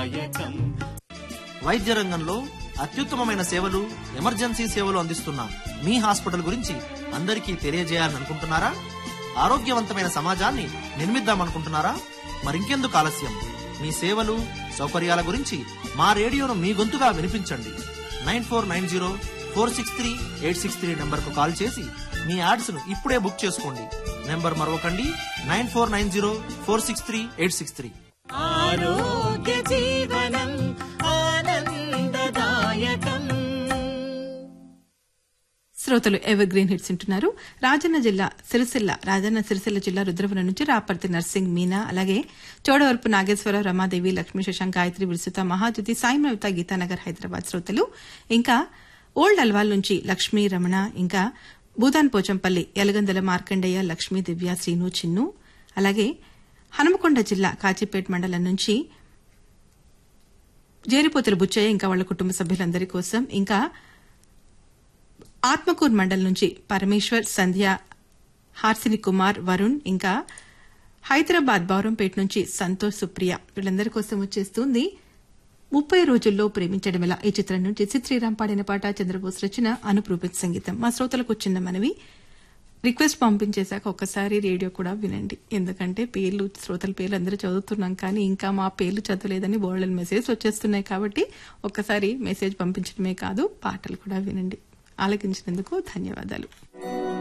ఆనందదాయకం వైద్య రంగంలో అత్యుత్తమమైన సేవలు ఎమర్జెన్సీ సేవలు అందిస్తున్న మీ హాస్పిటల్ గురించి అందరికీ తెలియజేయాలని అనుకుంటున్నారా ఆరోగ్యవంతమైన సమాజాన్ని నిర్మిద్దామనుకుంటున్నారా మరింకెందుకు ఆలస్యం మీ సేవలు సౌకర్యాల గురించి మా రేడియోను మీ గొంతుగా వినిపించండి nine four nine zero four six three eight six three నెంబర్కు కాల్ చేసి మీ యాడ్స్ను ఇప్పుడే బుక్ చేసుకోండి నెంబర్ మరొకండి nine four nine zero four six three eight six three ఆరోగ్య జీవనం ఆనందదాయకం శ్రోతలు ఎవర్ గ్రీన్ హిట్స్ వింటున్నారు రాజన్న జిల్లా సిరిసిల్ల రాజన్న సిరిసిల్ల జిల్లా రుద్రవరం నుంచి రాపర్తి నర్సింగ్ మీనా అలాగే చోడవరపు నాగేశ్వరరావు రమాదేవి లక్ష్మీ శశాంక్ గాయత్రి విరుసుత మహాజ్యోతి సాయి నవిత గీతానగర్ హైదరాబాద్ శ్రోతలు ఇంకా ఓల్డ్ అల్వాల్ నుంచి లక్ష్మీ రమణ ఇంకా భూదాన్ పోచంపల్లి యలగందల మార్కండయ్య లక్ష్మీ దివ్య శ్రీను చిన్ను అలాగే హనుమకొండ జిల్లా కాచిపేట్ మండలం నుంచి జేరిపోతుల బుచ్చయ్య ఇంకా వాళ్ళ కుటుంబ సభ్యులందరి కోసం ఇంకా ఆత్మకూర్ మండల్ నుంచి పరమేశ్వర్ సంధ్య హార్సిని కుమార్ వరుణ్ ఇంకా హైదరాబాద్ బౌరంపేట నుంచి సంతోష్ సుప్రియ వీళ్ళందరి కోసం వచ్చేస్తుంది ముప్పై రోజుల్లో ప్రేమించడం ఎలా ఈ చిత్రం నుంచి సిద్ శ్రీరామ్ పాడిన పాట చంద్రబోస్ రచన అనుప్రూపిత్ సంగీతం మా శ్రోతలకు చిన్న మనవి రిక్వెస్ట్ పంపించేశాక ఒక్కసారి రేడియో కూడా వినండి ఎందుకంటే పేర్లు శ్రోతల పేర్లు అందరూ చదువుతున్నాం కానీ ఇంకా మా పేర్లు చదవలేదని బోల్డెన్ మెసేజ్ వచ్చేస్తున్నాయి కాబట్టి ఒక్కసారి మెసేజ్ పంపించడమే కాదు పాటలు కూడా వినండి ఆలకించినందుకు ధన్యవాదాలు